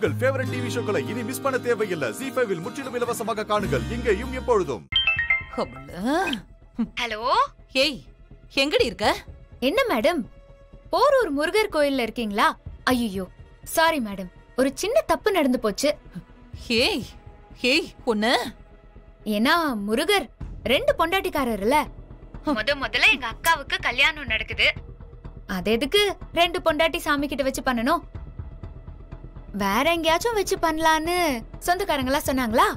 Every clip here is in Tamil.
உங்கள் ஃபேவரட் டிவி ஷோக்களை இனி மிஸ் பண்ண தேவையில்லை ஜி ஃபைவில் முற்றிலும் இலவசமாக காணுங்கள் இங்கேயும் எப்பொழுதும் அவள ஹலோ ஏய் எங்கடி இருக்க என்ன மேடம் போரூர் முருகர் கோயில்ல இருக்கீங்களா ஐயோ சாரி மேடம் ஒரு சின்ன தப்பு நடந்து போச்சு ஏய் ஏய் உன்ன ஏன்னா முருகர் ரெண்டு பொண்டாட்டிக்காரர்ல முத முதல்ல எங்க அக்காவுக்கு கல்யாணம் நடக்குது அது எதுக்கு ரெண்டு பொண்டாட்டி சாமி கிட்ட வச்சு பண்ணணும் வேற எங்கேயாச்சும் வச்சு பண்ணலான்னு சொந்தக்காரங்களா சொன்னாங்களா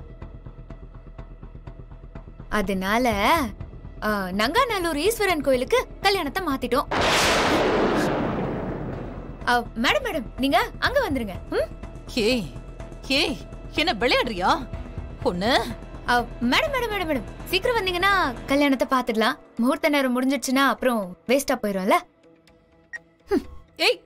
அதனால ஆ, நங்காநல்லூர் ஈஸ்வரன் கோயிலுக்கு கல்யாணத்தை மாத்திட்டோம் ஆ, மேடம் மேடம் நீங்க அங்க வந்துருங்க ம்? ஏய் ஏய் என்ன விளையாடுறியா உன்ன ஆ, மேடம் மேடம் மேடம் மேடம் சீக்கிரம் வந்தீங்கன்னா கல்யாணத்தை பாத்துடலாம் முகூர்த்த நேரம் முடிஞ்சிடுச்சுன்னா அப்புறம் வேஸ்டா போயிரும்ல ஏய்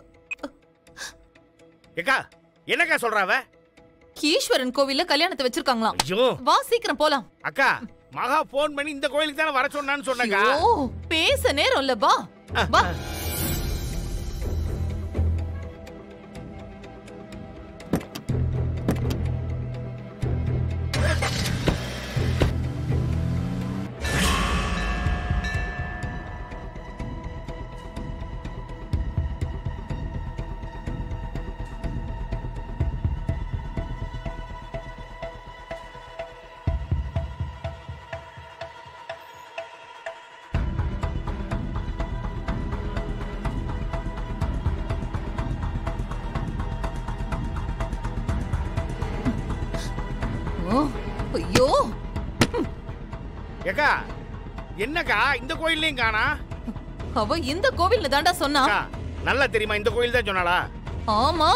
ஏக்கா என்னக்கா சொல்றா அவ ஈஸ்வரன் கோவில்ல கல்யாணத்தை வச்சிருக்காங்களாம் ஐயோ வா சீக்கிரம் போலாம் அக்கா மகா போன் பண்ணி இந்த கோயிலுக்கு தானே வர சொன்னான்னு சொன்னக்கா ஐயோ, பேச நேரம் இல்ல வா வா ஓ, ஐயோ ஏக்கா என்னக்கா இந்த கோயில்லையும் காணா அவ இந்த கோவில்ல தாண்டா சொன்னா அக்கா நல்லா தெரியுமா இந்த கோயில் தான் சொன்னாளா ஆமா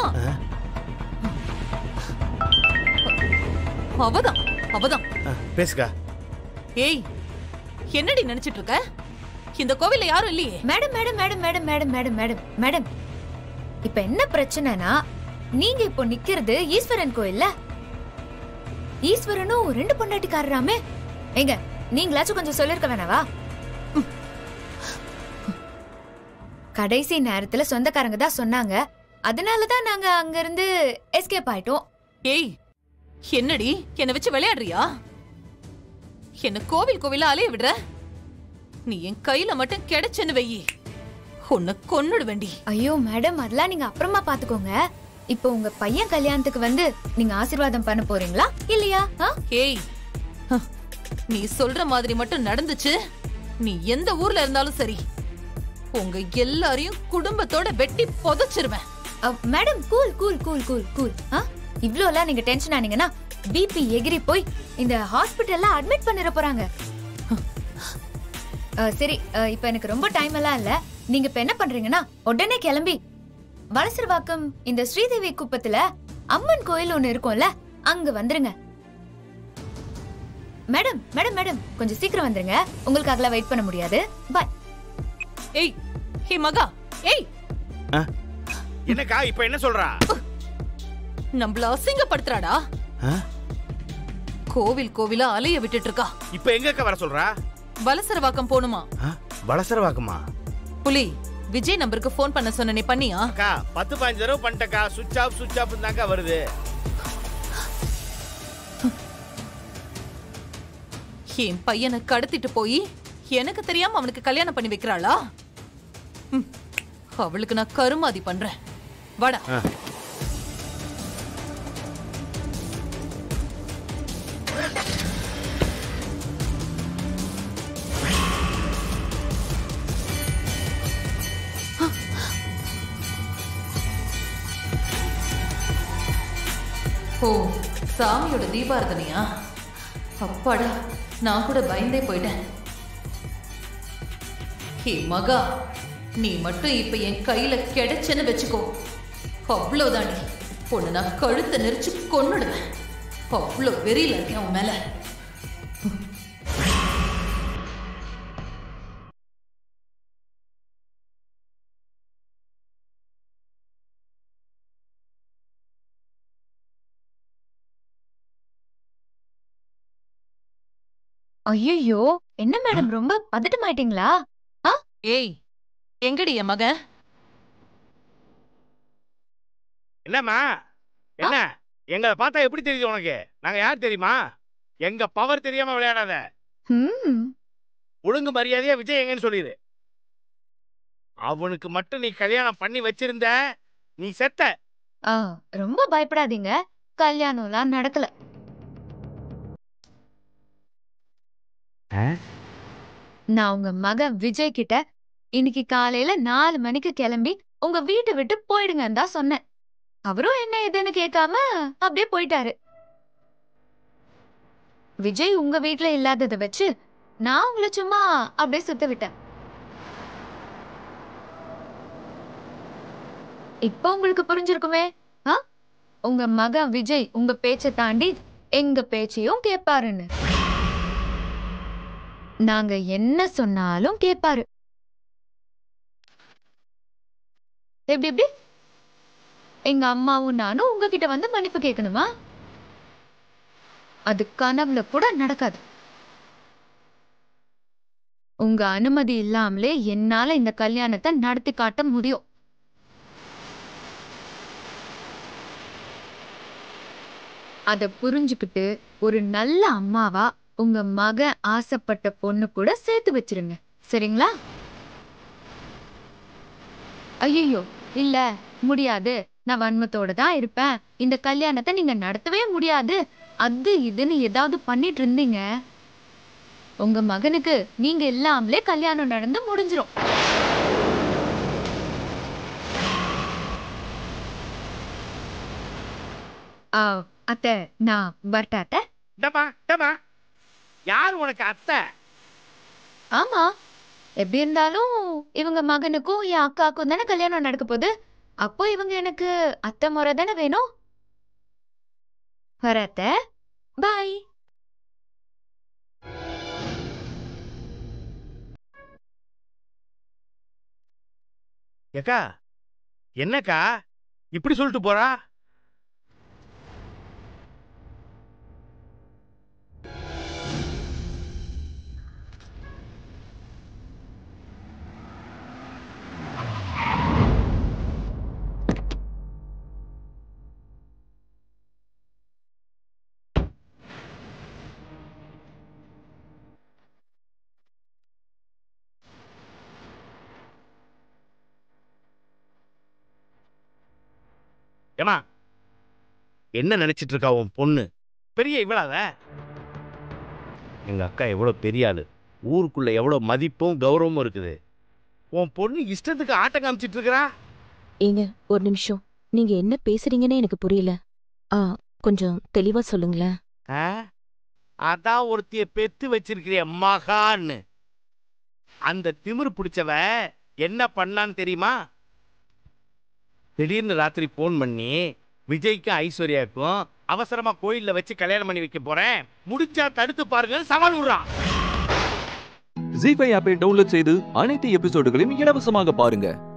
அவதான் அவதான் பேசுக்கா ஏய் என்னடி நினைச்சிட்டு இருக்க இந்த கோவில்ல யாரும் இல்லையே madam madam madam madam madam madam madam madam இப்ப என்ன பிரச்சனைனா நீங்க இப்போ நிக்கிறது ஈஸ்வரன் கோயில்ல ஈஸ்வரனும் ரெண்டு பொண்டாட்டிக்காரராமே எங்க நீங்களாச்சும் கொஞ்சம் சொல்லிருக்க வேணாவா கடைசி நேரத்துல சொந்தக்காரங்க தான் சொன்னாங்க அதனால தான் நாங்க அங்க இருந்து எஸ்கேப் ஆயிட்டோம் ஏய் என்னடி என்ன வச்சு விளையாடுறியா என்ன கோவில் கோவிலா அலைய விடுற நீ என் கையில மட்டும் கிடைச்சேன்னு வெயி உன்னை கொன்னுடு வேண்டி ஐயோ மேடம் அதெல்லாம் நீங்க அப்புறமா பாத்துக்கோங்க இப்போ உங்க பையன் கல்யாணத்துக்கு வந்து நீங்க ஆசீர்வாதம் பண்ண போறீங்களா இல்லையா ஆ? ஏய் ஹ, நீ சொல்ற மாதிரி மட்டும் நடந்துச்சு நீ எந்த ஊர்ல இருந்தாலும் சரி உங்க எல்லாரையும் குடும்பத்தோட வெட்டி புதைச்சிருவேன் அ, madam cool cool cool cool cool ஆ இவ்ளோலாம் நீங்க டென்ஷன் ஆனீங்கன்னா பிபி எகிரி போய் இந்த ஹாஸ்பிடல்ல அட்மிட் பண்ணிர போறாங்க அ, சரி அ, இப்ப எனக்கு ரொம்ப டைம் எல்லாம் இல்ல நீங்க இப்ப என்ன பண்றீங்கன்னா உடனே கிளம்பி வலசர்வாக்கம் இந்த ஸ்ரீதேவி குப்பத்துல அம்மன் கோயில் ஒண்ணு இருக்கும்ல அங்க வந்துருங்க மேடம் மேடம் மேடம் கொஞ்சம் சீக்கிரம் வந்துருங்க உங்களுக்காகலாம் வெயிட் பண்ண முடியாது பாய் ஏய் ஹே மகா ஏய் என்னக்கா இப்ப என்ன சொல்றா நம்மள அசிங்கப்படுத்துறாடா கோவில் கோவிலா அலைய விட்டுட்டு இருக்கா இப்ப எங்கக்கா வர சொல்றா வலசரவாக்கம் போணுமா வளசரவாக்குமா புலி விஜய் நம்பருக்கு ஃபோன் பண்ண சொன்ன நீ பண்ணியா அக்கா பத்து பதினஞ்சு தடவை பண்ணிட்டக்கா சுவிட்ச் ஆஃப் சுவிட்ச் ஆஃப் தான்க்கா வருது என் பையனை கடத்திட்டு போய் எனக்கு தெரியாம அவனுக்கு கல்யாணம் பண்ணி வைக்கிறாளா ம், அவளுக்கு நான் கருமாதி பண்றேன் வாடா ஓ சாமியோட தீபாரதனையா அப்பாடா நான் கூட பயந்தே போயிட்டேன் ஹே மகா நீ மட்டும் இப்ப என் கையில கிடைச்சேன்னு வச்சுக்கோ அவ்வளவுதாண்டி பொண்ணு நான் கழுத்தை நெரிச்சு கொன்னுடுவேன் அவ்வளவு வெறியில இருக்கேன் உன் மேல ஐயோ என்ன மேடம் ரொம்ப பதட்டமாயிட்டீங்களா ஏய் எங்கடி என் மகன் என்னம்மா என்ன எங்களை பார்த்தா எப்படி தெரியுது உனக்கு நாங்க யார் தெரியுமா எங்க பவர் தெரியாம விளையாடாத ம் ஒழுங்கு மரியாதையா விஜய் எங்கன்னு சொல்லிடு அவனுக்கு மட்டும் நீ கல்யாணம் பண்ணி வச்சிருந்த நீ செத்த ஆ ரொம்ப பயப்படாதீங்க கல்யாணம்லாம் நடக்கல நான் உங்க மகன் விஜய் கிட்ட இன்னைக்கு காலையில நாலு மணிக்கு கிளம்பி உங்க வீட்டை விட்டு போயிடுங்கன்னு தான் சொன்னேன் அவரும் என்ன ஏதுன்னு கேட்காம அப்படியே போயிட்டாரு விஜய் உங்க வீட்ல இல்லாததை வச்சு நான் உங்களை சும்மா அப்படியே சுத்த விட்டேன் இப்போ உங்களுக்கு புரிஞ்சிருக்குமே ஆ உங்க மகன் விஜய் உங்க பேச்சை தாண்டி எங்க பேச்சையும் கேட்பாருன்னு நாங்க என்ன சொன்னாலும் கேட்பாரு எப்படி எப்படி எங்க அம்மாவும் நானும் உங்ககிட்ட வந்து மன்னிப்பு கேட்கணுமா அது கனவுல கூட நடக்காது உங்க அனுமதி இல்லாமலே என்னால இந்த கல்யாணத்தை நடத்தி காட்ட முடியும் அத புரிஞ்சுக்கிட்டு ஒரு நல்ல அம்மாவா உங்க மக ஆசைப்பட்ட பொண்ணு கூட சேர்த்து வச்சிருங்க சரிங்களா ஐயோ இல்ல முடியாது நான் வன்மத்தோட தான் இருப்பேன் இந்த கல்யாணத்தை நீங்க நடத்தவே முடியாது அது இதுன்னு ஏதாவது பண்ணிட்டு இருந்தீங்க உங்க மகனுக்கு நீங்க இல்லாமலே கல்யாணம் நடந்து முடிஞ்சிரும் ஆ, அத்தை நான் வரட்டா அத்தை டமா டமா யார் உனக்கு அத்தை ஆமா எப்படி இருந்தாலும் இவங்க மகனுக்கும் என் அக்காவுக்கும் தானே கல்யாணம் நடக்க போகுது அப்போ இவங்க எனக்கு அத்தை முறை தானே வேணும் வரத்த பாய் ஏக்கா என்னக்கா இப்படி சொல்லிட்டு போறா ஏமா என்ன நினைச்சிட்டு இருக்கா உன் பொண்ணு பெரிய இவ்வளவு எங்க அக்கா எவ்வளவு பெரிய ஆளு ஊருக்குள்ள எவ்வளவு மதிப்பும் கௌரவமும் இருக்குது உன் பொண்ணு இஷ்டத்துக்கு ஆட்டம் காமிச்சிட்டு இருக்கிறா ஏங்க ஒரு நிமிஷம் நீங்க என்ன பேசுறீங்கன்னு எனக்கு புரியல ஆ கொஞ்சம் தெளிவா சொல்லுங்களேன் ஆ? அதான் ஒருத்திய பெத்து வச்சிருக்கிறிய மகான்னு அந்த திமிரு பிடிச்சவ என்ன பண்ணான்னு தெரியுமா திடீர்னு ராத்திரி ஃபோன் பண்ணி விஜய்க்கும் ஐஸ்வர்யாவுக்கும் அவசரமா கோயில்ல வச்சு கல்யாணம் பண்ணி வைக்க போறேன் முடிச்சா தடுத்து பாருங்கன்னு சவால் விடுறான் ஜி ஃபைவ் ஆப்பை டவுன்லோட் செய்து அனைத்து எபிசோடுகளையும் இலவசமாக பாருங்க